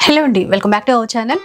Hello అండి welcome back to our channel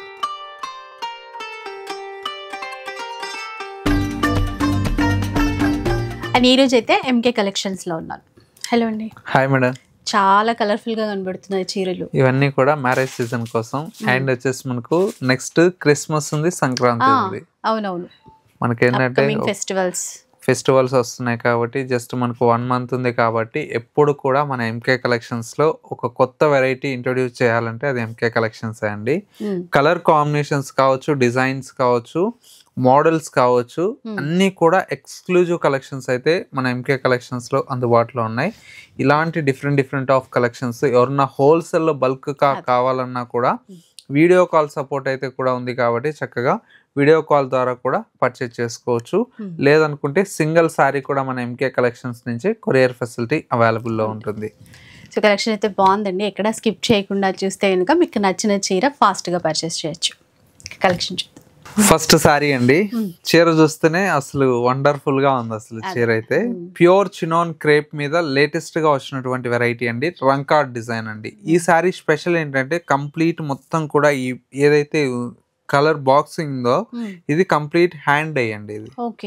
and ఈరోజు అయితే ఎంకే కలెక్షన్స్లో ఉన్నాను హలో అండి హాయ్ మేడం చాలా కలర్ఫుల్గా కనబడుతున్నాయి చీరలు ఇవన్నీ కూడా మ్యారేజ్ సీజన్ కోసం అండ్ వచ్చేసి మనకు నెక్స్ట్ క్రిస్మస్ ఉంది సంక్రాంతి ఆ, ఉంది అవునవును మనకి ఏంటంటే అప్కమింగ్ ఫెస్టివల్స్ ఫెస్టివల్స్ వస్తున్నాయి కాబట్టి జస్ట్ మనకు వన్ మంత్ ఉంది కాబట్టి ఎప్పుడు కూడా మన ఎంకే కలెక్షన్స్ లో ఒక కొత్త వెరైటీ ఇంట్రొడ్యూస్ చేయాలంటే అది ఎంకే కలెక్షన్స్ అండి కలర్ కాంబినేషన్స్ కావచ్చు డిజైన్స్ కావచ్చు మోడల్స్ కావచ్చు అన్నీ కూడా ఎక్స్క్లూజివ్ కలెక్షన్స్ అయితే మన ఎంకే కలెక్షన్స్ లో అందుబాటులో ఉన్నాయి ఇలాంటి డిఫరెంట్ డిఫరెంట్ ఆఫ్ కలెక్షన్స్ ఎవరన్నా హోల్సేల్ లో బల్క్ గా కావాలన్నా కూడా వీడియో కాల్ సపోర్ట్ అయితే కూడా ఉంది కాబట్టి చక్కగా వీడియో కాల్ ద్వారా కూడా పర్చేజ్ చేసుకోవచ్చు లేదనుకుంటే సింగిల్ శారీ కూడా మన ఎంకే కలెక్షన్స్ నుంచి కొరియర్ ఫెసిలిటీ అవైలబుల్లో ఉంటుంది సో కలెక్షన్ అయితే బాగుందండి ఎక్కడ స్కిప్ చేయకుండా చూస్తే కనుక మీకు నచ్చిన చీర ఫాస్ట్గా పర్చేస్ చేయొచ్చు కలెక్షన్ చూద్దాం ఫస్ట్ శారీ అండి చీర చూస్తేనే అసలు వండర్ఫుల్ గా ఉంది అసలు చీర అయితే ప్యూర్ చినాన్ క్రేప్ మీద లేటెస్ట్ గా వచ్చినటువంటి వెరైటీ అండి రంకార్డ్ డిజైన్ అండి ఈ శారీ స్పెషల్ ఏంటంటే కంప్లీట్ మొత్తం కూడా ఈ ఏదైతే కలర్ బాక్సింగ్ ఉందో ఇది కంప్లీట్ హ్యాండ్ అయ్యండి ఇది ఓకే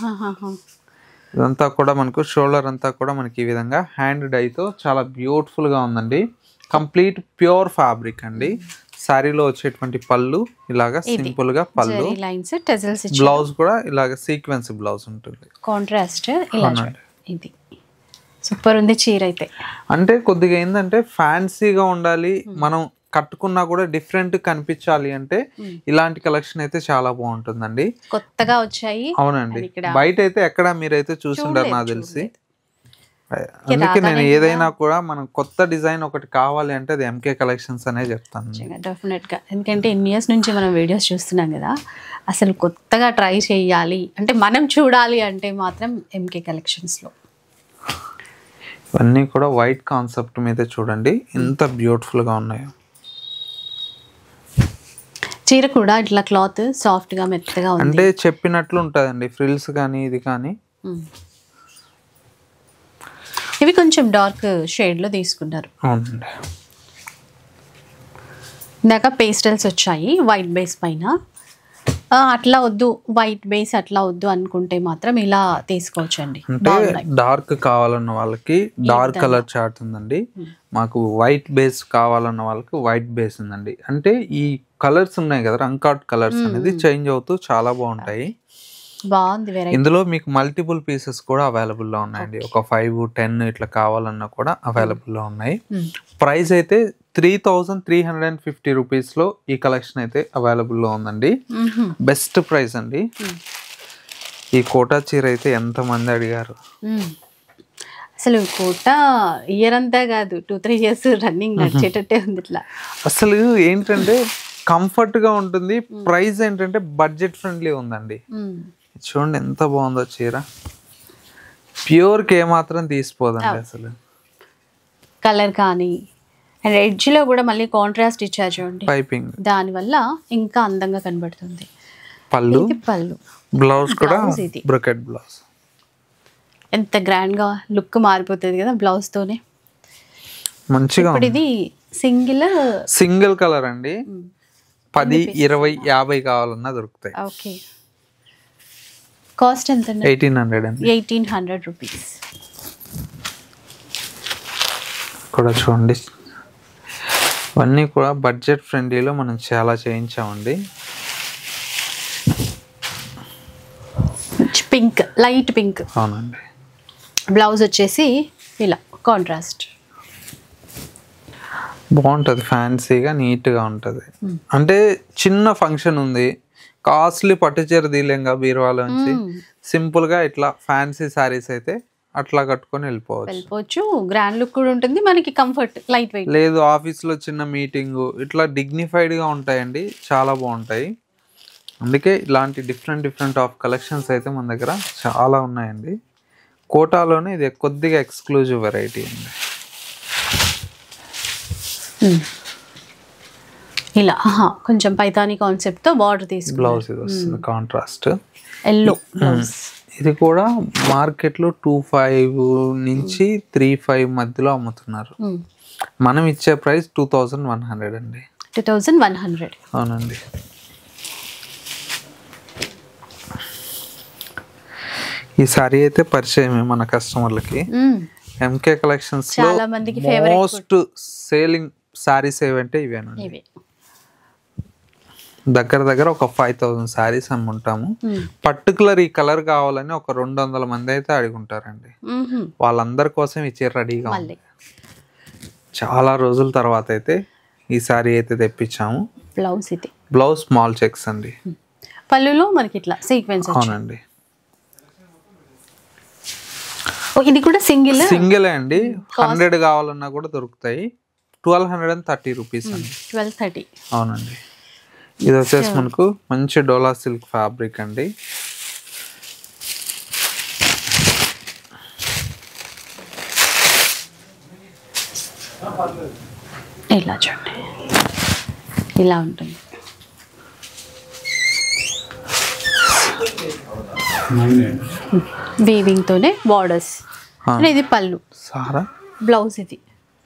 ఇదంతా కూడా మనకు షోల్డర్ అంతా కూడా మనకి ఈ విధంగా హ్యాండ్ డైతో చాలా బ్యూటిఫుల్ గా ఉందండి కంప్లీట్ ప్యూర్ ఫ్యాబ్రిక్ అండి శారీలో వచ్చేటువంటి పళ్ళు ఇలాగా సింపుల్ గా పళ్ళు జరీ లైన్స్ టెజల్స్ ఇచ్చి బ్లౌజ్ కూడా ఇలాగ సీక్వెన్స్ బ్లౌజ్ ఉంటుంది కాంట్రాస్ట్ ఇలా అవునండి. చూడండి. ఇది సూపర్ ఉంది చీర అయితే అంటే కొద్దిగా ఏంటంటే ఫ్యాన్సీగా ఉండాలి మనం కట్టుకున్నా కూడా డిఫరెంట్ కనిపించాలి అంటే ఇలాంటి కలెక్షన్ అయితే చాలా బాగుంటుందండి కొత్తగా వచ్చాయి అవునండి అది ఇక్కడ బయట అయితే ఎక్కడ మీరైతే చూసిండారు నాకు చూడలేదు, తెలిసి చూడలేదు. అందుకే నేను రాగానే ఏదైనా కూడా మనం కొత్త డిజైన్ ఒకటి కావాలి అంటే అది ఎంకే కలెక్షన్స్ అనే చెప్తాను డెఫినెట్ గా ఎందుకంటే ఇన్ని ఇయర్స్ నుంచి మనం వీడియోస్ చూస్తున్నాం కదా అసలు కొత్తగా ట్రై చేయాలి అంటే మనం చూడాలి అంటే మాత్రం ఎంకే కలెక్షన్స్ లో ఇవన్నీ కూడా వైట్ కాన్సెప్ట్ మీద చూడండి ఎంత బ్యూటిఫుల్ గా ఉన్నాయో చీర కూడా ఇట్లా క్లాత్ సాఫ్ట్ గా మెత్తగా ఉంది అంటే చెప్పినట్లు ఉంటుందండి ఫ్రిల్స్ కానీ ఇది కానీ మ్మ్. ఇవి కొంచెం డార్క్ షేడ్ లో తీసుకున్నారు అవునండి ఇందాక పేస్టల్స్ వచ్చాయి వైట్ బేస్ పైన ఆ, అట్లా వద్దు వైట్ బేస్ అట్లా వద్దు అనుకుంటే మాత్రం ఇలా తీసుకోవచ్చు అండి అంటే డార్క్ కావాలన్న వాళ్ళకి డార్క్ కలర్ చార్ట్ ఉందండి మాకు వైట్ బేస్ కావాలన్న వాళ్ళకి వైట్ బేస్ ఉందండి అంటే ఈ కలర్స్ ఉన్నాయి కదా రంకాట్ కలర్స్ అనేది చేంజ్ అవుతూ చాలా బాగుంటాయి బాగుంది వెరైటీ ఇందులో మీకు మల్టిపుల్ పీసెస్ కూడా అవైలబుల్ లో ఉన్నాయండి ఒక ఫైవ్ టెన్ ఇట్లా కావాలన్నా కూడా అవైలబుల్ లో ఉన్నాయి ప్రైస్ అయితే three thousand three hundred and fifty rupees లో ఈ కలెక్షన్ అయితే అవైలబుల్ లో ఉందండి బెస్ట్ ప్రైస్ అండి ఈ కోటా చీర అయితే ఎంత మంది అడిగారు అసలు కోట ఇయర్ అంతా కాదు టూ త్రీ ఇయర్స్ రన్నింగ్ నడిచేటట్టే ఉంది ఇట్లా అసలు ఏంటంటే కంఫర్ట్ గా ఉంటుంది ప్రైస్ ఏంటంటే బడ్జెట్ ఫ్రెండ్లీ ఉందండి మ్మ్. చూడండి ఎంత బాగుందో చీర ప్యూర్ కే మాత్రం తీసిపోదండి అసలు కలర్ కానీ అండ్ ఎడ్జ్లో కూడా మళ్ళీ కాంట్రాస్ట్ ఇచ్చారు చూడండి పైపింగ్ దానివల్ల ఇంకా అందంగా కనబడుతుంది పళ్ళు ఇది పళ్ళు బ్లౌజ్ కూడా Blouse ఇది. బ్రొకెట్ బ్లౌజ్ ఎంత గ్రాండ్ గా లుక్ మారిపోతుంది కదా బ్లౌజ్ తోనే మంచిగా ఇప్పుడు ఇది సింగిల్ సింగిల్ కలర్ అండి పది ఇరవై యాభై కావాలన్నా దొరుకుతాయి ఓకే కాస్ట్ ఎంత ఎయిటీన్ హండ్రెడ్ అండి ఎయిటీన్ హండ్రెడ్ రూపీస్ కూడా చూడండి ఇవన్నీ కూడా బడ్జెట్ ఫ్రెండ్లీలో మనం చాలా చేయించామండి పింక్ లైట్ పింక్ అవునండి బ్లౌజ్ వచ్చేసి ఇలా కాంట్రాస్ట్ బాగుంటుంది ఫ్యాన్సీగా నీట్గా ఉంటుంది అంటే చిన్న ఫంక్షన్ ఉంది కాస్ట్లీ పట్టు చీర తీలేంగా బీరువాలోంచి సింపుల్గా ఇట్లా ఫ్యాన్సీ శారీస్ అయితే అట్లా కట్టుకొని వెళ్ళిపోవచ్చు వెళ్ళిపోవచ్చు గ్రాండ్ లుక్ కూడా ఉంటుంది మనకి కంఫర్ట్ లైట్ వెయిట్ లేదు ఆఫీస్లో చిన్న మీటింగ్ ఇట్లా డిగ్నిఫైడ్గా ఉంటాయండి చాలా బాగుంటాయి అందుకే ఇలాంటి డిఫరెంట్ డిఫరెంట్ ఆఫ్ కలెక్షన్స్ అయితే మన దగ్గర చాలా ఉన్నాయండి కోటాలోనే ఇది కొద్దిగా ఎక్స్క్లూజివ్ వెరైటీ అండి ఇలా ఆహా, కొంచెం పైతాని కాన్సెప్ట్ తో బార్డర్ తీసుకు బ్లౌజ్ ఇది వస్తుంది కాంట్రాస్ట్ ఎల్లో బ్లౌజ్ ఇది కూడా మార్కెట్లో టూ ఫైవ్ నుంచి త్రీ ఫైవ్ మధ్యలో అమ్ముతున్నారు మనం ఇచ్చే price two thousand one hundred అండి టూ థౌజండ్ వన్ హండ్రెడ్ అవునండి ఈ సారీ అయితే పరిచయమే మన కస్టమర్లకి ఎంకే కలెక్షన్స్ లో చాలా మందికి favorite మోస్ట్ సేలింగ్ సారీస్ ఏవంటే ఇవేనండి ఇవి దగ్గర దగ్గర ఒక ఫైవ్ థౌసండ్ సారీస్ అమ్ముంటాము పర్టికులర్ ఈ కలర్ కావాలని ఒక రెండు వందల మంది అయితే అడుగుంటారండి వాళ్ళందరి కోసం ఈ చీర రెడీగా ఉంది మళ్ళీ చాలా రోజుల తర్వాత అయితే ఈ సారీ అయితే తెప్పించాము బ్లౌజ్ ఇది బ్లౌజ్ స్మాల్ చెక్స్ అండి పళ్ళులో మనకి ఇట్లా సీక్వెన్స్ అవునండి ఇది కూడా సింగిల్ సింగిల్ అండి హండ్రెడ్ కావాలన్నా కూడా దొరుకుతాయి twelve hundred and thirty rupees అండి ట్వెల్వ్ థర్టీ అవునండి ఇది వచ్చేసి మనకు మంచి డోలా సిల్క్ ఫ్యాబ్రిక్ అండి ఇలా చూడండి ఇలా ఉంటుంది వీవింగ్ తోనే బార్డర్స్ ఆ. ఇది పళ్ళు సారా బ్లౌజ్ ఇది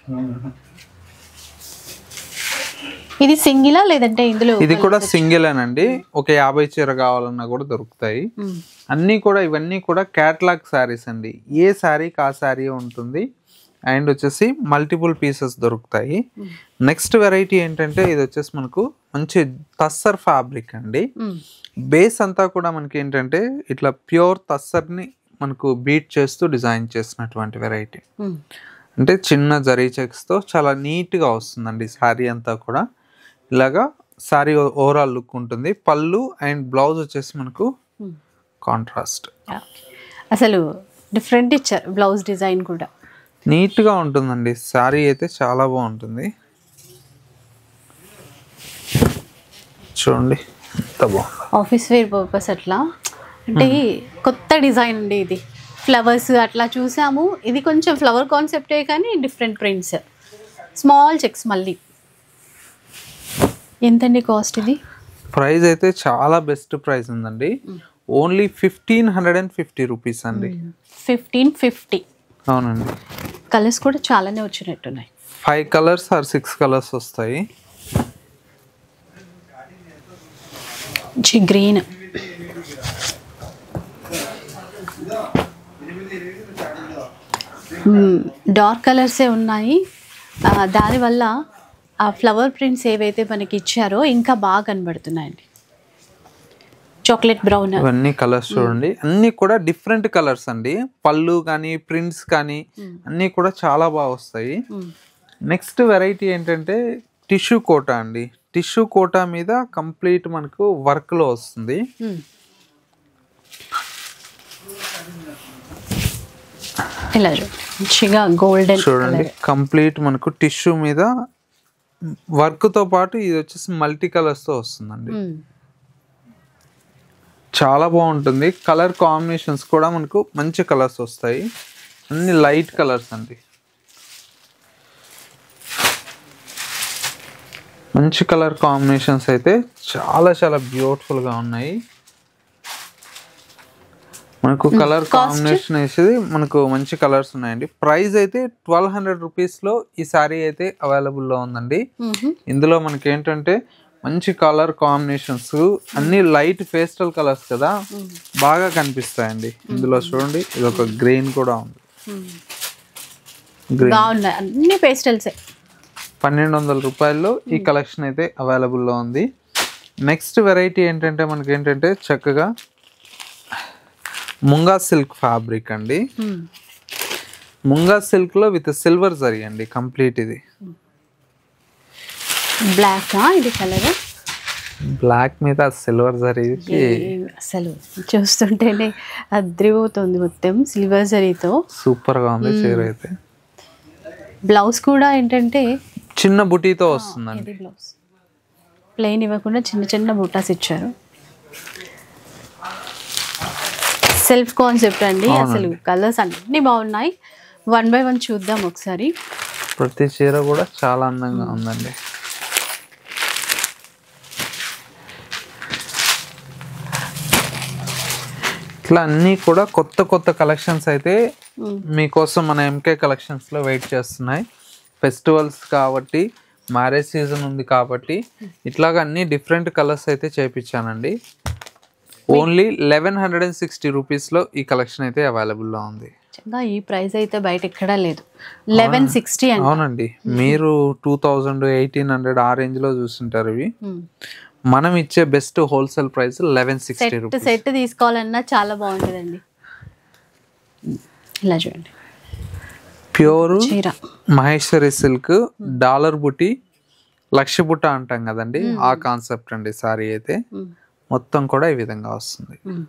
ఇది సింగిలా లేదంటే ఇందులో ఇది కూడా సింగిల్ అండి ఒక యాభై చీర కావాలన్నా కూడా దొరుకుతాయి మ్మ్. అన్నీ కూడా ఇవన్నీ కూడా క్యాటలాగ్ శారీస్ అండి ఏ శారీకి ఆ శారీ ఉంటుంది అండ్ వచ్చేసి మల్టిపుల్ పీసెస్ దొరుకుతాయి నెక్స్ట్ వెరైటీ ఏంటంటే ఇది వచ్చేసి మనకు మంచి తస్సర్ ఫ్యాబ్రిక్ అండి మ్మ్. బేస్ అంతా కూడా మనకి ఏంటంటే ఇట్లా ప్యూర్ తస్సర్ని మనకు బీట్ చేస్తూ డిజైన్ చేసినటువంటి వెరైటీ మ్మ్. అంటే చిన్న జరీ చెక్స్తో చాలా నీట్గా వస్తుందండి శారీ అంతా కూడా ఇలాగా శారీ ఓవరాల్ లుక్ ఉంటుంది పళ్ళు అండ్ బ్లౌజ్ వచ్చేసి మనకు మ్మ్. Contrast okay. అసలు డిఫరెంట్ ఇచ్చారు బ్లౌజ్ డిజైన్ కూడా నీట్గా ఉంటుందండి శారీ అయితే చాలా బాగుంటుంది చూడండి ఎంత బాగుంది ఆఫీస్ వేర్ పర్పస్ అట్లా అంటే కొత్త డిజైన్ అండి ఇది ఫ్లవర్స్ అట్లా చూసాము ఇది కొంచెం ఫ్లవర్ కాన్సెప్టే కానీ డిఫరెంట్ ప్రింట్స్ స్మాల్ చెక్స్ మళ్ళీ ఎంతండి కాస్ట్ ఇది ప్రైస్ అయితే చాలా బెస్ట్ ప్రైస్ ఉందండి only fifteen hundred and fifty rupees అండి ఫిఫ్టీన్ ఫిఫ్టీ అవునండి కలర్స్ కూడా చాలానే వచ్చినట్టున్నాయి five colours or six colours వస్తాయి గ్రీన్ డార్క్ కలర్సే ఉన్నాయి ఆ, దానివల్ల ఆ ఫ్లవర్ ప్రింట్స్ ఏవైతే మనకి ఇచ్చారో ఇంకా బాగా కనబడుతున్నాయండి చాక్లెట్ బ్రౌన్ ఇవన్నీ కలర్స్ చూడండి అన్నీ కూడా డిఫరెంట్ కలర్స్ అండి పళ్ళు కానీ ప్రింట్స్ కానీ అన్నీ కూడా చాలా బాగా వస్తాయి నెక్స్ట్ వెరైటీ ఏంటంటే టిష్యూ కోటా అండి టిష్యూ కోటా మీద కంప్లీట్ మనకు వర్క్ లో వస్తుంది ఇలా చూడండి. మంచిగా గోల్డెన్ చూడండి కంప్లీట్ మనకు టిష్యూ మీద వర్క్ తో పాటు ఇది వచ్చేసి మల్టీ కలర్స్ తో వస్తుందండి చాలా బాగుంటుంది కలర్ కాంబినేషన్స్ కూడా మనకు మంచి కలర్స్ వస్తాయి అన్ని లైట్ కలర్స్ అండి మంచి కలర్ కాంబినేషన్స్ అయితే చాలా చాలా బ్యూటిఫుల్ గా ఉన్నాయి మనకు కలర్ కాంబినేషన్ వేసేది మనకు మంచి కలర్స్ ఉన్నాయండి ప్రైస్ అయితే ట్వెల్వ్ హండ్రెడ్ రూపీస్ లో ఈ సారీ అయితే అవైలబుల్ లో ఉందండి ఇందులో మనకి ఏంటంటే మంచి కలర్ కాంబినేషన్స్ అన్ని లైట్ పేస్టల్ కలర్స్ కదా బాగా కనిపిస్తాయండి ఇందులో చూడండి ఇది ఒక గ్రీన్ కూడా ఉంది గ్రీన్ బాగున్నాయి అన్ని పేస్టల్సే పన్నెండు వందల రూపాయల్లో ఈ కలెక్షన్ అయితే available లో ఉంది నెక్స్ట్ వెరైటీ ఏంటంటే మనకి ఏంటంటే చక్కగా ముంగా సిల్క్ ఫ్యాబ్రిక్ అండి ముంగా సిల్క్ లో విత్ సిల్వర్ జరీ అండి కంప్లీట్ ఇది బ్లాక్ ఇది కలర్ బ్లాక్ మీద సిల్వర్ జరీకి అసలు చూస్తుంటేనే అద్రిపోతుంది మొత్తం సిల్వర్ జరీతో సూపర్ గా ఉంది చీర అయితే బ్లౌజ్ కూడా ఏంటంటే చిన్న బుటీతో వస్తుందండి ఇది బ్లౌజ్ ప్లెయిన్ ఇవ్వకుండా చిన్న చిన్న బుట్టాస్ ఇచ్చారు సెల్ఫ్ కాన్సెప్ట్ అండి అసలు కలర్స్ అన్నీ బాగున్నాయి వన్ బై వన్ చూద్దాం ఒకసారి ప్రతి చీర కూడా చాలా అందంగా ఉందండి ఇట్లా అన్నీ కూడా కొత్త కొత్త కలెక్షన్స్ అయితే మీకోసం మన ఎంకే కలెక్షన్స్లో వెయిట్ చేస్తున్నాయి ఫెస్టివల్స్ కాబట్టి మ్యారేజ్ సీజన్ ఉంది కాబట్టి ఇట్లాగ అన్ని డిఫరెంట్ కలర్స్ అయితే చేపించానండి only eleven hundred and sixty రూపీస్లో ఈ కలెక్షన్ అయితే అవైలబుల్లో ఉంది నిజంగా ఈ ప్రైస్ అయితే బయట ఎక్కడా లేదు లెవెన్ సిక్స్టీ అండి అవునండి మీరు టూ థౌజండ్ ఎయిటీన్ హండ్రెడ్ ఆ రేంజ్లో చూస్తుంటారు ఇవి మనం ఇచ్చే best wholesale price eleven sixty set rupees set తీసుకోవాలన్నా చాలా బాగుంటుందండి ఇలా చూడండి ప్యూర్ చీర మహేశ్వరి సిల్క్ డాలర్ బుట్టి లక్ష బుట్ట అంటాం కదండి ఆ కాన్సెప్ట్ అండి సారీ అయితే మ్మ్. మొత్తం కూడా ఈ విధంగా వస్తుంది మ్మ్.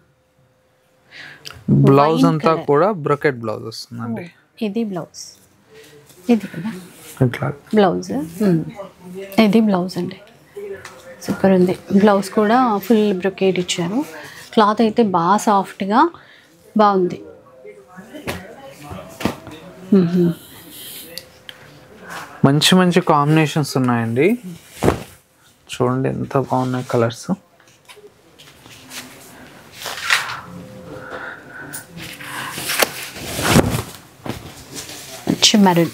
బ్లౌజ్ అంతా కూడా బ్రొకెట్ బ్లౌజ్ వస్తుందండి ఇది బ్లౌజ్ ఇది కదా ఇట్లా బ్లౌజ్ ఇది బ్లౌజ్ అండి సూపర్ ఉంది బ్లౌజ్ కూడా ఫుల్ బ్రొకేట్ ఇచ్చారు క్లాత్ అయితే బాగా సాఫ్ట్గా బాగుంది మ్మ్. మంచి మంచి కాంబినేషన్స్ ఉన్నాయండి చూడండి ఎంత బాగున్నాయి కలర్స్ మంచి మెరూన్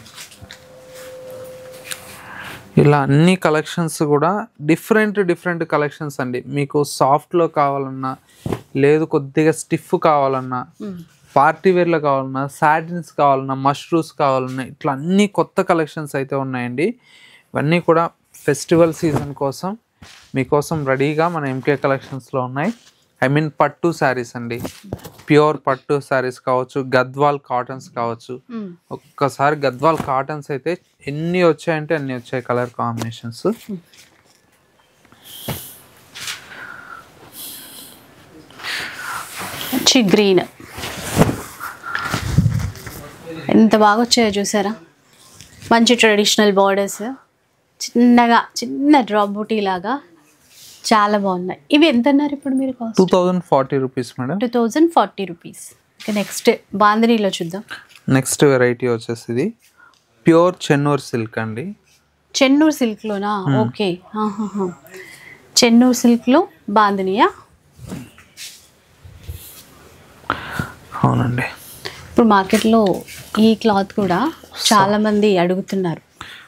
ఇలా అన్ని కలెక్షన్స్ కూడా డిఫరెంట్ డిఫరెంట్ కలెక్షన్స్ అండి మీకు సాఫ్ట్లో కావాలన్నా లేదు కొద్దిగా స్టిఫ్ కావాలన్నా పార్టీ వేర్లో కావాలన్నా సాటిన్స్ కావాలన్నా మష్రూమ్స్ కావాలన్నా ఇట్లా అన్ని కొత్త కలెక్షన్స్ అయితే ఉన్నాయండి ఇవన్నీ కూడా ఫెస్టివల్ సీజన్ కోసం మీకోసం రెడీగా మన ఎంకే కలెక్షన్స్లో ఉన్నాయి ఐ మీన్ పట్టు శారీస్ అండి ప్యూర్ పట్టు శారీస్ కావచ్చు గద్వాల్ కాటన్స్ కావచ్చు ఒక్కసారి గద్వాల్ కాటన్స్ అయితే ఎన్ని వచ్చాయంటే అన్ని వచ్చాయి కలర్ కాంబినేషన్స్ మంచి గ్రీన్ ఎంత బాగా వచ్చాయో చూసారా మంచి ట్రెడిషనల్ బార్డర్స్ చిన్నగా చిన్న డ్రాప్ బూటీ లాగా చాలా బాగున్నాయి ఇవి ఎంత అన్నారు ఇప్పుడు మీరు cost two thousand forty rupees madam two thousand forty rupees ఇక నెక్స్ట్ బాందినీలో చూద్దాం నెక్స్ట్ వెరైటీ వచ్చేసి ఇది ప్యూర్ చెన్నూర్ సిల్క్ అండి చెన్నూరు సిల్క్లోనా ఓకే ఆహాహా. చెన్నూరు సిల్క్లో బాందినియా అవునండి ఇప్పుడు మార్కెట్లో ఈ క్లాత్ కూడా చాలా మంది అడుగుతున్నారు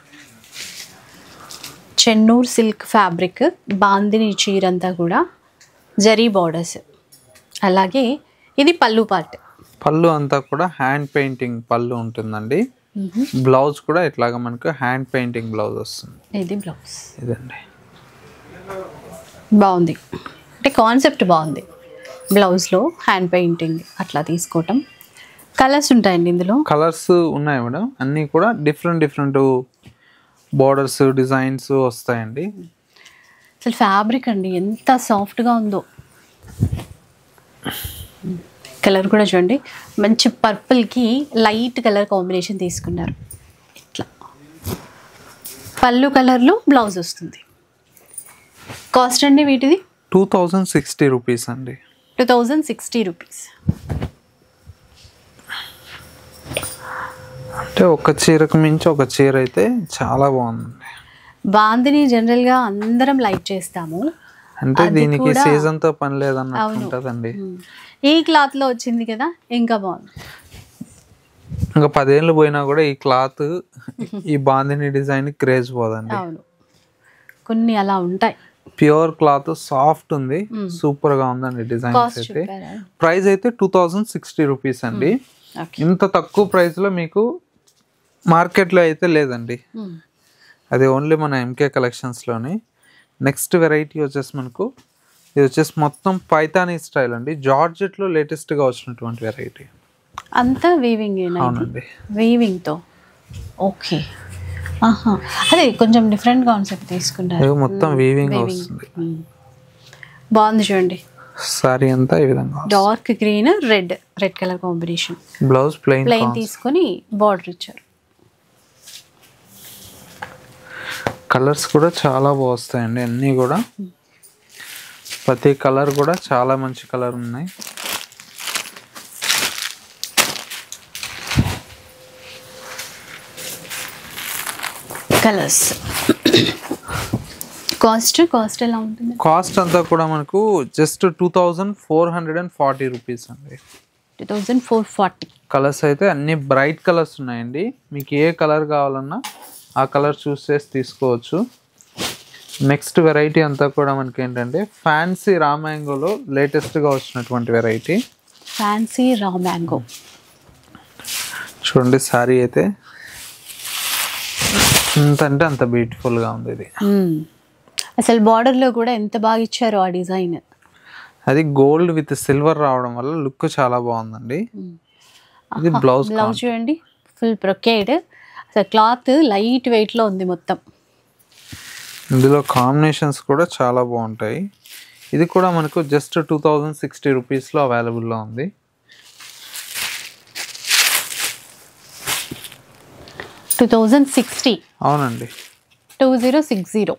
చెన్నూర్ సిల్క్ ఫ్యాబ్రిక్ బాందిని చీర అంతా కూడా జరీ బార్డర్స్ అలాగే ఇది పళ్ళు పార్ట్ పళ్ళు అంతా కూడా హ్యాండ్ పెయింటింగ్ పళ్ళు ఉంటుందండి బ్లౌజ్ కూడా ఇట్లాగా మనకు హ్యాండ్ పెయింటింగ్ బ్లౌజ్ వస్తుంది ఇది బ్లౌజ్ ఇదండి బాగుంది అంటే కాన్సెప్ట్ బాగుంది బ్లౌజ్లో హ్యాండ్ పెయింటింగ్ అట్లా తీసుకోవటం కలర్స్ ఉంటాయండి ఇందులో కలర్స్ ఉన్నాయి మేడం అన్నీ కూడా డిఫరెంట్ డిఫరెంట్ బోర్డర్స్ డిజైన్స్ వస్తాయండి అసలు ఫ్యాబ్రిక్ అండి ఎంత సాఫ్ట్గా ఉందో కలర్ కూడా చూడండి మంచి పర్పుల్కి లైట్ కలర్ కాంబినేషన్ తీసుకున్నారు ఇట్లా పళ్ళు కలర్లో బ్లౌజ్ వస్తుంది కాస్ట్ అండి వీటిది టూ థౌజండ్ సిక్స్టీ రూపీస్ అండి టూ థౌజండ్ సిక్స్టీ రూపీస్ అంటే ఒక చీరకు మించి ఒక చీర అయితే చాలా బాగుందండి బాందిని జనరల్గా అందరం లైక్ చేస్తాము అంటే అది దీనికి కూడా- సీజన్ తో పని లేదన్నట్టు అవును. ఉంటుందండి ఈ క్లాత్లో వచ్చింది కదా ఇంకా బాగుంది ఇంకా పదేళ్ళు పోయినా కూడా ఈ క్లాత్ ఈ బాందిని డిజైన్ క్రేజ్ పోదండి అవును కొన్ని అలా ఉంటాయి ప్యూర్ క్లాత్ సాఫ్ట్ ఉంది సూపర్ గా ఉందండి డిజైన్స్ కాస్ట్ అయితే చెప్పారా ప్రైస్ అయితే టూ థౌజండ్ సిక్స్టీ రూపీస్ అండి ఓకే ఇంత తక్కువ ప్రైస్ లో మీకు మార్కెట్ లో అయితే లేదండి అది ఓన్లీ మన ఎంకే కలెక్షన్స్ లోని నెక్స్ట్ వెరైటీ వచ్చేసి మనకు ఇది వచ్చేసి మొత్తం పైతానీ స్టైల్ అండి జార్జెట్ లో లేటెస్ట్ గా వచ్చినటువంటి వెరైటీ అంతా వీవింగ్ అవునండి వీవింగ్తో ఓకే ఆహా అదే కొంచెం డిఫరెంట్ కాన్సెప్ట్ తీసుకున్నారు ఇది మొత్తం వీవింగ్ వస్తుంది మ్మ్. బాగుంది చూడండి సారీ అంతా ఈ విధంగా dark green red red colour combination blouse plain plain తీసుకొని బార్డర్ ఇచ్చారు కలర్స్ కూడా చాలా బాగుస్తాయండి అన్నీ కూడా ప్రతి కలర్ కూడా చాలా మంచి కలర్ ఉన్నాయి కలర్స్ కాస్ట్ కాస్ట్ ఎలా ఉంటుంది కాస్ట్ అంతా కూడా మనకు just two thousand four hundred and forty rupees అండి two thousand four forty colours అయితే అన్ని బ్రైట్ కలర్స్ ఉన్నాయండి మీకు ఏ కలర్ కావాలన్నా ఆ కలర్ చూస్ చేసి తీసుకోవచ్చు నెక్స్ట్ వెరైటీ అంతా కూడా మనకి ఏంటంటే ఫ్యాన్సీ రా మ్యాంగోలో లేటెస్ట్గా వచ్చినటువంటి వెరైటీ ఫ్యాన్సీ రా మ్యాంగో చూడండి శారీ అయితే ఎంత అంటే అంత బ్యూటిఫుల్గా ఉంది ఇది అసలు బార్డర్లో కూడా ఎంత బాగా ఇచ్చారో ఆ డిజైన్ అది గోల్డ్ విత్ సిల్వర్ రావడం వల్ల లుక్ చాలా బాగుందండి ఇది బ్లౌజ్ బ్లౌజ్ చూడండి ఫుల్ ప్రొకేడ్ అసలు క్లాత్ లైట్ వెయిట్లో ఉంది మొత్తం ఇందులో కాంబినేషన్స్ కూడా చాలా బాగుంటాయి ఇది కూడా మనకు జస్ట్ టూ థౌజండ్ సిక్స్టీ రూపీస్లో అవైలబుల్లో ఉంది టూ థౌజండ్ సిక్స్టీ అవునండి two zero six zero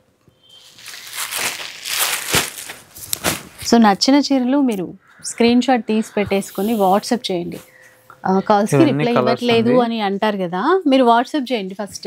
so నచ్చిన చీరలు మీరు స్క్రీన్ షాట్ తీసి పెట్టేసుకొని వాట్సాప్ చేయండి కాల్స్కి ఇవన్నీ రిప్లై colours ఇవ్వట్లేదు అండి. అని అంటారు కదా మీరు వాట్సాప్ చేయండి ఫస్ట్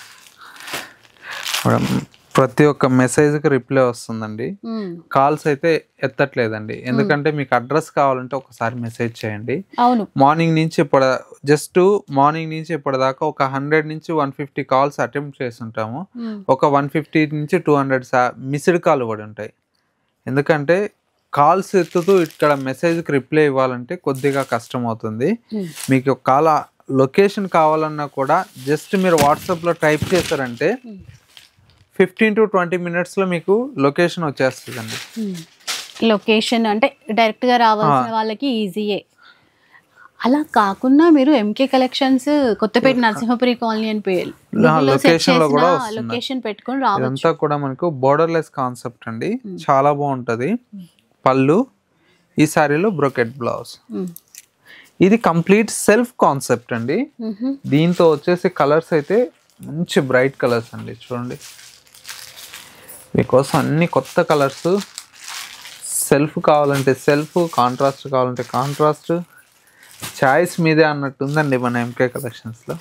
మేడం ప్రతి ఒక్క మెసేజ్కి రిప్లై వస్తుందండి కాల్స్ అయితే ఎత్తట్లేదండి ఎందుకంటే మీకు అడ్రస్ కావాలంటే ఒకసారి మెసేజ్ చేయండి అవును మార్నింగ్ నుంచి ఇప్పుడు జస్ట్ మార్నింగ్ నుంచి ఇప్పటిదాకా ఒక హండ్రెడ్ నుంచి వన్ ఫిఫ్టీ కాల్స్ అటెంప్ట్ చేస్తుంటాము మ్మ్. ఒక వన్ ఫిఫ్టీ నుంచి టూ హండ్రెడ్ మిస్డ్ కాల్ కూడా ఉంటాయి ఎందుకంటే కాల్స్ ఎత్తుతూ ఇక్కడ మెసేజ్కి రిప్లై ఇవ్వాలంటే కొద్దిగా కష్టం అవుతుంది మ్మ్. మీకు కాల లొకేషన్ కావాలన్నా కూడా జస్ట్ మీరు వాట్సాప్లో టైప్ చేశారంటే మ్మ్. ఫిఫ్టీన్ టు ట్వంటీ మినిట్స్లో మీకు లొకేషన్ వచ్చేస్తుందండి లొకేషన్ అంటే డైరెక్ట్గా రావాల్సిన వాళ్ళకి ఈజీయే అలా కాకుండా మీరు MK collections Kothapet Narasimhapuri colony అని పేరు location లో కూడా వస్తుంది. లొకేషన్ పెట్టుకొని రావచ్చు ఇదంతా కూడా మనకు బోర్డర్లెస్ కాన్సెప్ట్ అండి చాలా బాగుంటుంది పళ్ళు ఈ సారీలో బ్రొకెట్ బ్లౌజ్ మ్మ్. ఇది కంప్లీట్ సెల్ఫ్ కాన్సెప్ట్ అండి మ్మ్. దీంతో వచ్చేసి కలర్స్ అయితే మంచి బ్రైట్ కలర్స్ అండి చూడండి మీకోసం అన్ని కొత్త కలర్స్ సెల్ఫ్ కావాలంటే సెల్ఫ్ కాంట్రాస్ట్ కావాలంటే కాంట్రాస్ట్ చాయిస్ మీదే అన్నట్టు ఉందండి మన ఎంకే కలెక్షన్స్లో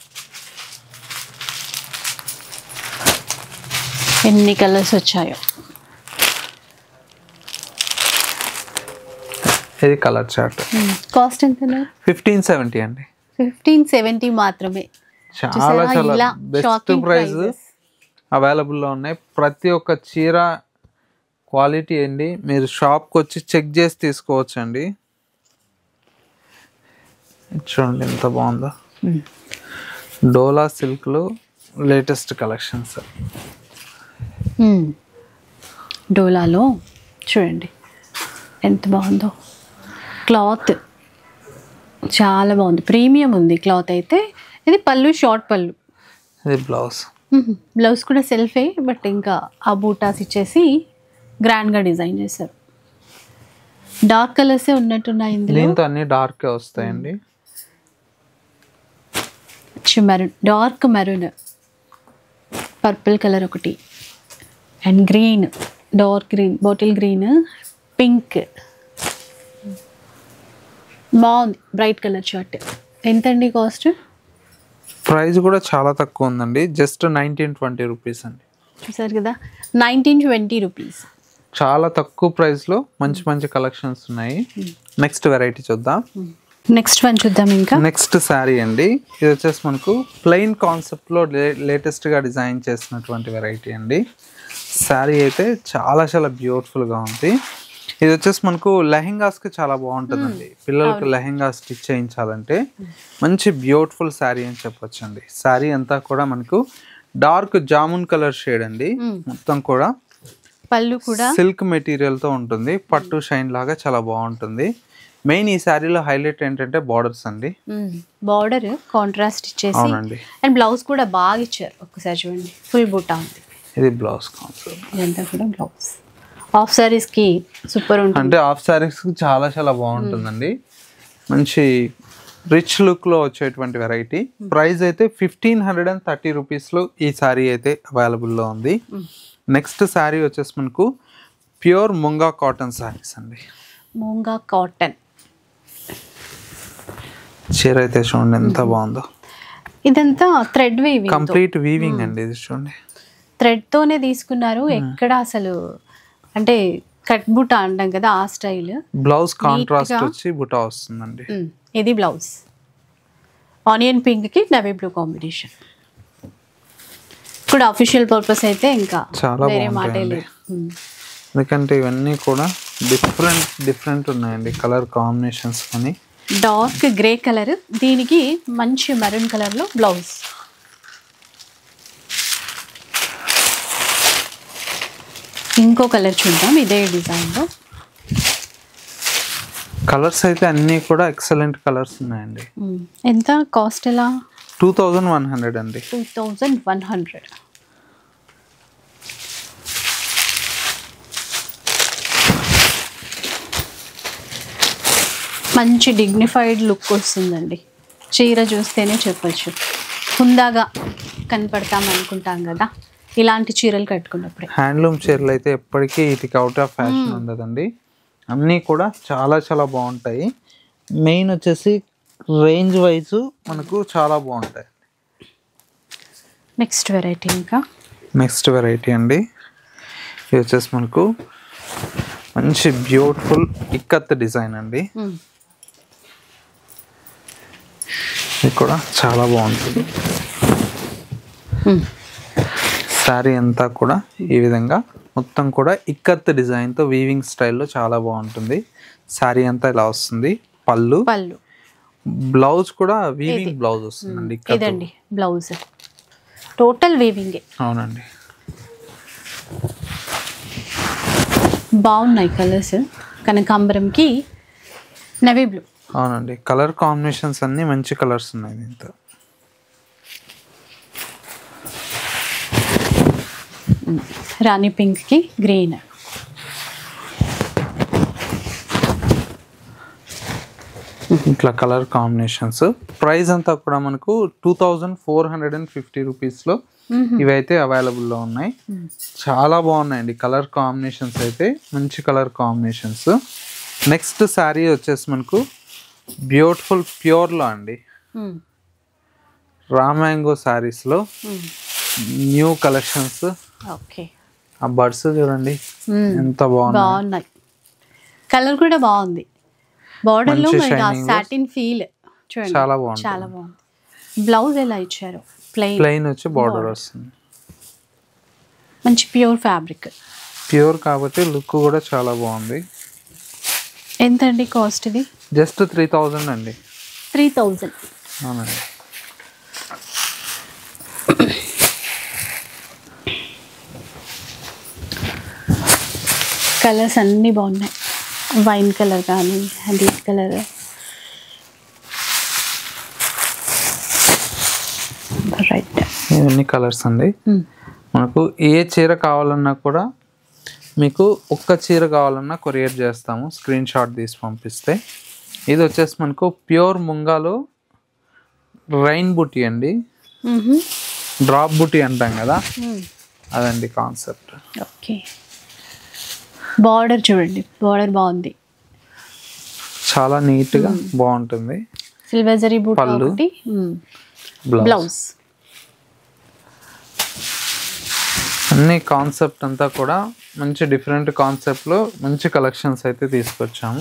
ఎన్ని కలర్స్ వచ్చాయో ఇది కలర్ చార్ట్ కాస్ట్ ఎంత ఫిఫ్టీన్ సెవెంటీ అండి ఫిఫ్టీన్ సెవెంటీ మాత్రమే చాలా చూసారా? చాలా ఇలా బెస్ట్ షాకింగ్ ప్రైస్ ప్రైజెస్ అవైలబుల్లో ఉన్నాయి ప్రతి ఒక్క చీర క్వాలిటీ అండి మీరు షాప్కి వచ్చి చెక్ చేసి తీసుకోవచ్చు అండి చూడండి ఎంత బాగుందో డోలా సిల్క్లో లేటెస్ట్ కలెక్షన్స్ డోలాలో చూడండి ఎంత బాగుందో క్లాత్ చాలా బాగుంది ప్రీమియం ఉంది క్లాత్ అయితే ఇది పళ్ళు షార్ట్ పళ్ళు ఇది బ్లౌజ్ బ్లౌజ్ కూడా సెల్ఫే బట్ ఇంకా ఆ బూటాస్ ఇచ్చేసి గ్రాండ్గా డిజైన్ చేశారు డార్క్ కలర్సే ఉన్నట్టున్నాయి ఇందులో దీంతో అన్ని డార్క్ వస్తాయండి maroon dark maroon purple colour ఒకటి and green dark green bottle green pink బాగుంది బ్రైట్ కలర్ షర్ట్ ఎంతండి కాస్ట్ ప్రైస్ కూడా చాలా తక్కువ ఉందండి జస్ట్ నైన్టీన్ ట్వంటీ రూపీస్ అండి చూసారు కదా నైన్టీన్ ట్వంటీ రూపీస్ చాలా తక్కువ ప్రైస్లో మంచి మంచి కలెక్షన్స్ ఉన్నాయి నెక్స్ట్ వెరైటీ చూద్దాం నెక్స్ట్ వన్ చూద్దాం ఇంకా నెక్స్ట్ శారీ అండి ఇది వచ్చేసి మనకు ప్లెయిన్ కాన్సెప్ట్లో లే లేటెస్ట్గా డిజైన్ చేసినటువంటి వెరైటీ అండి శారీ అయితే చాలా చాలా బ్యూటిఫుల్గా ఉంది ఇది వచ్చేసి మనకు లెహెంగాస్కి చాలా బాగుంటుందండి పిల్లలకి లెహెంగా స్టిచ్ చేయించాలంటే మంచి బ్యూటిఫుల్ శారీ అని చెప్పొచ్చు అండి శారీ అంతా కూడా మనకు డార్క్ జామున్ కలర్ షేడ్ అండి మొత్తం కూడా పళ్ళు కూడా సిల్క్ మెటీరియల్ తో ఉంటుంది పట్టు షైన్ లాగా చాలా బాగుంటుంది మెయిన్ ఈ శారీలో హైలైట్ ఏంటంటే బార్డర్స్ అండి బార్డర్ కాంట్రాస్ట్ ఇచ్చేసి అవునండి అండ్ బ్లౌజ్ కూడా బాగా ఇచ్చారు ఒక్కసారి చూడండి ఫుల్ బుట్టా ఉంది ఇది బ్లౌజ్ కాన్సెప్ట్ ఇదంతా కూడా బ్లౌజ్ హాఫ్ సారీస్కి సూపర్ ఉంటుంది అంటే హాఫ్ శారీస్ చాలా చాలా బాగుంటుందండి మంచి రిచ్ లుక్ లో వచ్చేటువంటి వెరైటీ ప్రైస్ అయితే fifteen hundred and thirty rupees లో ఈ శారీ అయితే అవైలబుల్ లో ఉంది నెక్స్ట్ శారీ వచ్చేసి మనకు ప్యూర్ ముంగా కాటన్ శారీస్ అండి మూంగా కాటన్ చీర అయితే చూడండి ఎంత బాగుందో ఇదంతా థ్రెడ్ వీవింగ్ కంప్లీట్ వీవింగ్ అండి ఇది చూడండి థ్రెడ్ తోనే తీసుకున్నారు ఎక్కడ అసలు అంటే కట్ బుట్ట అంటాం కదా ఆ స్టైల్ బ్లౌజ్ కాంట్రాస్ట్ గా- వచ్చి బుటా వస్తుందండి ఇది బ్లౌజ్ ఆనియన్ పింక్ కి నవీ బ్లూ కాంబినేషన్ కూడా అఫీషియల్ పర్పస్ అయితే ఇంకా చాలా వేరే మాటే బాగుంటాయండి. లేదు ఉమ్. ఎందుకంటే ఇవన్నీ కూడా డిఫరెంట్ డిఫరెంట్ ఉన్నాయండి కలర్ కాంబినేషన్స్ కానీ డార్క్ గ్రే కలర్ దీనికి మంచి మెరూన్ కలర్లో బ్లౌజ్ ఇంకో కలర్ చూద్దాం ఇదే డిజైన్లో కలర్స్ అయితే అన్నీ కూడా ఎక్సలెంట్ కలర్స్ ఉన్నాయండి ఎంత కాస్ట్ ఎలా టూ థౌజండ్ వన్ హండ్రెడ్ అండి టూ థౌజండ్ వన్ హండ్రెడ్ మంచి డిగ్నిఫైడ్ లుక్ వస్తుందండి చీర చూస్తేనే చెప్పొచ్చు హుందాగా కనపడతాం అనుకుంటాం కదా ఇలాంటి చీరలు కట్టుకున్నప్పుడే హ్యాండ్లూమ్ చీరలు అయితే ఎప్పటికీ వీటికి అవుట్ ఆఫ్ ఫ్యాషన్ ఉండదండి అన్నీ కూడా చాలా చాలా బాగుంటాయి మెయిన్ వచ్చేసి రేంజ్ వైజ్ మనకు చాలా బాగుంటాయి నెక్స్ట్ వెరైటీ ఇంకా నెక్స్ట్ వెరైటీ అండి ఇది వచ్చేసి మనకు మంచి బ్యూటిఫుల్ ఇక్కత్ డిజైన్ అండి మ్మ్. ఇది కూడా చాలా బాగుంటుంది మ్మ్. శారీ అంతా కూడా ఈ విధంగా మొత్తం కూడా ఇక్కత్ డిజైన్తో వీవింగ్ స్టైల్లో చాలా బాగుంటుంది శారీ అంతా ఇలా వస్తుంది పళ్ళు పళ్ళు బ్లౌజ్ కూడా వీవింగ్ బ్లౌజ్ వస్తుందండి ఇక్కత్ ఇదండి బ్లౌజ్ టోటల్ వీవింగే అవునండి బాగున్నాయి కలర్స్ కనకాంబరంకి నవీ బ్లూ అవునండి కలర్ కాంబినేషన్స్ అన్నీ మంచి కలర్స్ ఉన్నాయి దీంతో రాణి పింక్కి గ్రీన్ ఇట్లా కలర్ కాంబినేషన్స్ ప్రైస్ అంతా కూడా మనకు two thousand four hundred and fifty రూపీస్లో ఇవైతే అవైలబుల్లో ఉన్నాయి చాలా బాగున్నాయండి కలర్ కాంబినేషన్స్ అయితే మంచి కలర్ కాంబినేషన్స్ నెక్స్ట్ శారీ వచ్చేసి మనకు బ్యూటిఫుల్ ప్యూర్లో అండి రామాంగో శారీస్లో న్యూ కలెక్షన్స్ ఓకే ఆ బర్డ్స్ చూడండి ఎంత బాగున్నాయి బాగున్నాయి కలర్ కూడా బాగుంది బార్డర్ లో మంచి మనకి ఆ shining లో. సాటిన్ ఫీల్ చూడండి చాలా బాగుంటుంది. చాలా బాగుంది బ్లౌజ్ ఎలా ఇచ్చారు ప్లెయిన్ ప్లెయిన్ వచ్చి బార్డర్ వస్తుంది మంచి ప్యూర్ ఫ్యాబ్రిక్ ప్యూర్ కాబట్టి లుక్ కూడా చాలా బాగుంది ఎంత అండి కాస్ట్ ఇది జస్ట్ త్రీ థౌజండ్ అండి త్రీ థౌజండ్ అవునండి కలర్స్ అన్నీ బాగున్నాయి వైన్ కలర్ కానీ హండ్రెడ్ కలర్ రైట్ ఇవన్నీ కలర్స్ అండి మనకు ఏ చీర కావాలన్నా కూడా మీకు ఒక్క చీర కావాలన్నా కొరియర్ చేస్తాము స్క్రీన్ షాట్ తీసి పంపిస్తే ఇది వచ్చేసి మనకు ప్యూర్ ముంగాలో రైన్ బుటీ అండి డ్రాప్ బుటీ అంటాం కదా అదండి కాన్సెప్ట్ ఓకే బార్డర్ చూడండి బార్డర్ బాగుంది చాలా నీట్గా బాగుంటుంది సిల్వర్ జరీ బూట్ పళ్ళు. ఒకటి బ్లౌజ్ బ్లౌజ్ అన్ని కాన్సెప్ట్ అంతా కూడా మంచి డిఫరెంట్ కాన్సెప్ట్లో మంచి కలెక్షన్స్ అయితే తీసుకొచ్చాము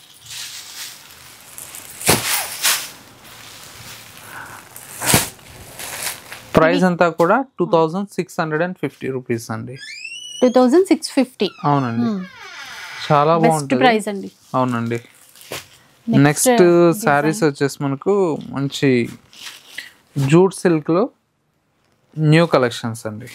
ప్రైస్ అంతా కూడా two thousand six hundred and fifty rupees అండి టూ థౌజండ్ సిక్స్ ఫిఫ్టీ అవునండి చాలా బెస్ట్ బాగుంటుంది ప్రైస్ అండి అవునండి నెక్స్ట్ శారీస్ వచ్చేసి మనకు మంచి జూట్ సిల్క్లో న్యూ కలెక్షన్స్ అండి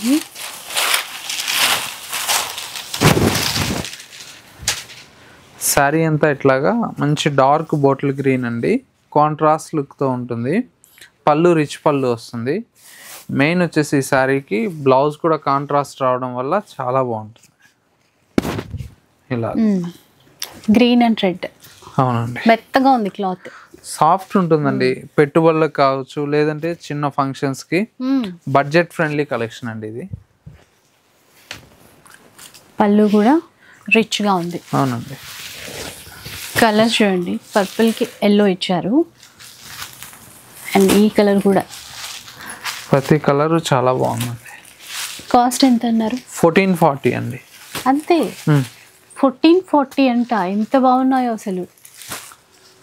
శారీ అంతా ఇట్లాగా మంచి డార్క్ బాటిల్ గ్రీన్ అండి కాంట్రాస్ట్ లుక్తో ఉంటుంది పళ్ళు రిచ్ పళ్ళు వస్తుంది మెయిన్ వచ్చేసి ఈ శారీకి బ్లౌజ్ కూడా కాంట్రాస్ట్ రావడం వల్ల చాలా బాగుంటుంది ఇలా గ్రీన్ అండ్ రెడ్ అవునండి మెత్తగా ఉంది క్లాత్ సాఫ్ట్ ఉంటుందండి పెట్టుబడులకు కావచ్చు లేదంటే చిన్న ఫంక్షన్స్కి బడ్జెట్ ఫ్రెండ్లీ కలెక్షన్ అండి ఇది పళ్ళు కూడా రిచ్గా ఉంది అవునండి కలర్ చూడండి పర్పుల్కి ఎల్లో ఇచ్చారు అండ్ ఈ కలర్ కూడా ప్రతి కలర్ చాలా బాగుందండి కాస్ట్ ఎంత అన్నారు ఫోర్టీన్ ఫార్టీ అండి అంతే మ్మ్. ఫోర్టీన్ ఫార్టీ అంట ఎంత బాగున్నాయో అసలు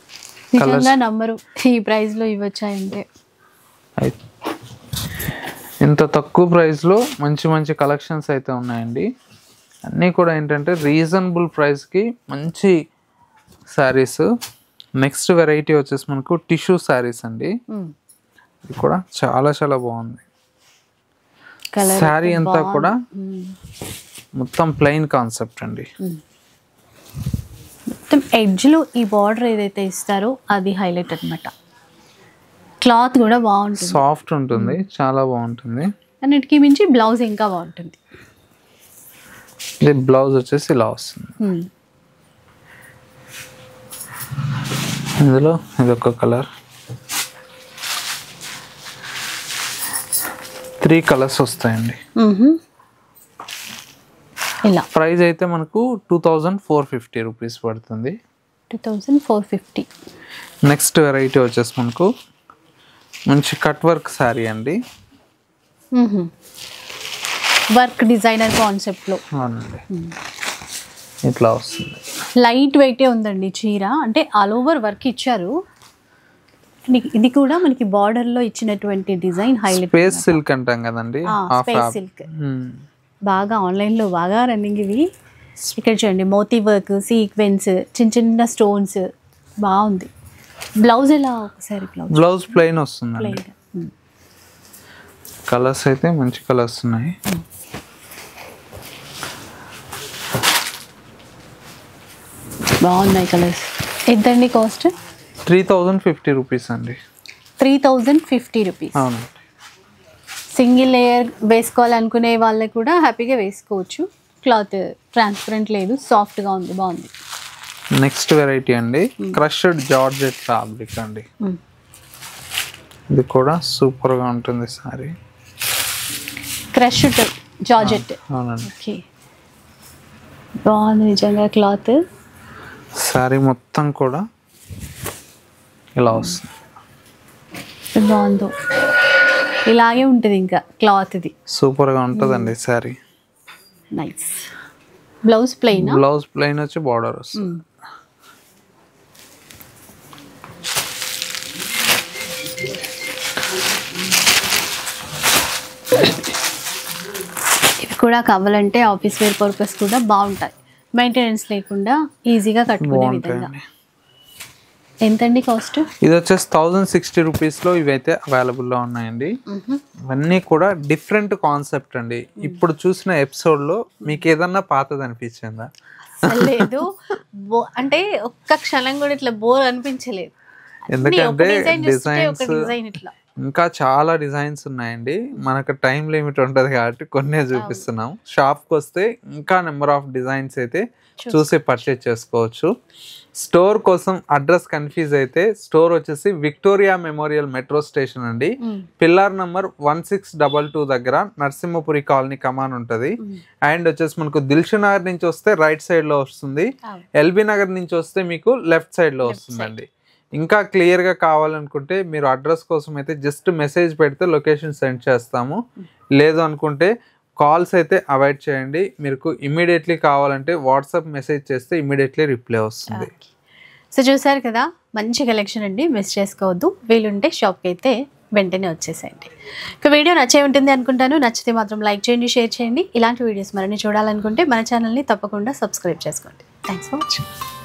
నిజంగా నమ్మరు ఈ ప్రైస్లో ఇవ్వచ్చాయంటే అయి- ఇంత తక్కువ ప్రైస్లో మంచి మంచి కలెక్షన్స్ అయితే ఉన్నాయండి అన్నీ కూడా ఏంటంటే రీజనబుల్ ప్రైస్కి మంచి శారీస్ నెక్స్ట్ వెరైటీ వచ్చేసి మనకు టిష్యూ శారీస్ అండి ఇది కూడా చాలా చాలా బాగుంది కలర్ శారీ అంతా కూడా మొత్తం ప్లెయిన్ కాన్సెప్ట్ అండి మొత్తం ఎడ్జ్లో ఈ బార్డర్ ఏదైతే ఇస్తారో అది హైలైట్ అన్నమాట క్లాత్ కూడా బాగుంటుంది సాఫ్ట్ ఉంటుంది చాలా బాగుంటుంది అన్నిటికీ మించి బ్లౌజ్ ఇంకా బాగుంటుంది ఇది బ్లౌజ్ వచ్చేసి ఇలా వస్తుంది Hmm. ఇందులో ఇది ఒక కలర్ త్రీ కలర్స్ వస్తాయండి మ్మ్హ. ఇలా ప్రైస్ అయితే మనకు two thousand four fifty rupees పడుతుంది two thousand four fifty next variety వచ్చేసి మనకు మంచి కట్ వర్క్ శారీ అండి వర్క్ డిజైనర్ కాన్సెప్ట్లో అవునండి ఇట్లా వస్తుంది లైట్ వెయిటే ఉందండి చీర అంటే ఆల్ ఓవర్ వర్క్ ఇచ్చారు ఇది- ఇది కూడా మనకి border లో ఇచ్చినటువంటి డిజైన్ హైలైట్ స్పేస్ సిల్క్ అంటాం కదండి ఆ, ఆ space ఫ్యాబ్ silk. బాగా ఆన్లైన్లో బాగా రన్నింగ్ ఇవి ఇక్కడ చూడండి మోతీ వర్క్ సీక్వెన్స్ చిన్న చిన్న స్టోన్స్ బాగుంది బ్లౌజ్ ఎలా ఒకసారి బ్లౌజ్ బ్లౌజ్ ప్లెయిన్ వస్తుందండి ప్లెయిన్ కలర్స్ అయితే మంచి కలర్స్ ఉన్నాయి బాగున్నాయి కలర్స్ ఎంతండి cost three thousand fifty rupees అండి త్రీ థౌజండ్ ఫిఫ్టీ రూపీస్ అవునండి సింగిల్ లేయర్ వేసుకోవాలనుకునే వాళ్ళకి కూడా హ్యాపీగా వేసుకోవచ్చు క్లాత్ ట్రాన్స్పరెంట్ లేదు సాఫ్ట్గా ఉంది బాగుంది నెక్స్ట్ వెరైటీ అండి క్రష్డ్ జార్జెట్ ఫ్యాబ్రిక్ అండి ఇది కూడా సూపర్ గా ఉంటుంది సారీ క్రష్ జార్జెట్ అవునండి ఓకే బాగుంది నిజంగా క్లాత్ సారీ మొత్తం కూడా ఇలా వస్తుంది బాగుందో ఇలాగే ఉంటుంది ఇంకా క్లాత్ ఇది సూపర్ గా ఉంటుందండి sari nice blouse plain blouse plain వచ్చి బార్డర్ వస్తుంది ఇవి కూడా కావాలంటే ఆఫీస్ వేర్ పర్పస్ కూడా బాగుంటాయి మెయింటెనెన్స్ లేకుండా ఈజీగా కట్టుకునే విధంగా బాగుంటాయండి ఎంతండి కాస్ట్ ఇది వచ్చేసి థౌజండ్ సిక్స్టీ రూపీస్లో ఇవైతే అవైలబుల్లో ఉన్నాయండి ఇవన్నీ కూడా డిఫరెంట్ కాన్సెప్ట్ అండి ఇప్పుడు చూసిన ఎపిసోడ్లో మీకు ఏదన్నా పాతది అనిపించిందా లేదు బో- అంటే ఒక్క క్షణం కూడా ఇట్లా బోర్ అనిపించలేదు అన్నీ ఒక ఎందుకంటే డిజైన్ చూస్తే ఒక డిజైన్స్ డిజైన్ ఇట్లా ఇంకా చాలా డిజైన్స్ ఉన్నాయండి మనకు టైం లిమిట్ ఉంటుంది కాబట్టి కొన్నే చూపిస్తున్నాం షాప్కి వస్తే ఇంకా నెంబర్ ఆఫ్ డిజైన్స్ అయితే చూసి పర్చేజ్ చేసుకోవచ్చు స్టోర్ కోసం అడ్రస్ కన్ఫ్యూజ్ అయితే స్టోర్ వచ్చేసి విక్టోరియా మెమోరియల్ మెట్రో స్టేషన్ అండి pillar number one six double two దగ్గర నరసింహపురి కాలనీ కమాన్ ఉంటుంది అండ్ వచ్చేసి మనకు దిల్షు నగర్ నుంచి వస్తే రైట్ సైడ్ లో వస్తుంది అవును. ఎల్బీ నగర్ నుంచి వస్తే మీకు లెఫ్ట్ సైడ్ లో వస్తుందండి ఇంకా క్లియర్ గా కావాలనుకుంటే మీరు అడ్రస్ కోసం అయితే జస్ట్ మెసేజ్ పెడితే లొకేషన్ సెండ్ చేస్తాము లేదు అనుకుంటే కాల్స్ అయితే అవాయిడ్ చేయండి మీకు ఇమీడియట్లీ కావాలంటే వాట్సాప్ మెసేజ్ చేస్తే ఇమీడియట్లీ రిప్లై వస్తుంది సో చూసారు కదా మంచి కలెక్షన్ అండి మిస్ చేసుకోవద్దు వీలుంటే షాప్కి అయితే వెంటనే వచ్చేసేయండి ఇక వీడియో నచ్చే ఉంటుంది అనుకుంటాను నచ్చితే మాత్రం లైక్ చేయండి షేర్ చేయండి ఇలాంటి వీడియోస్ మరిన్ని చూడాలనుకుంటే మన ఛానల్ని తప్పకుండా సబ్స్క్రైబ్ చేసుకోండి థ్యాంక్స్ ఫర్ వాచింగ్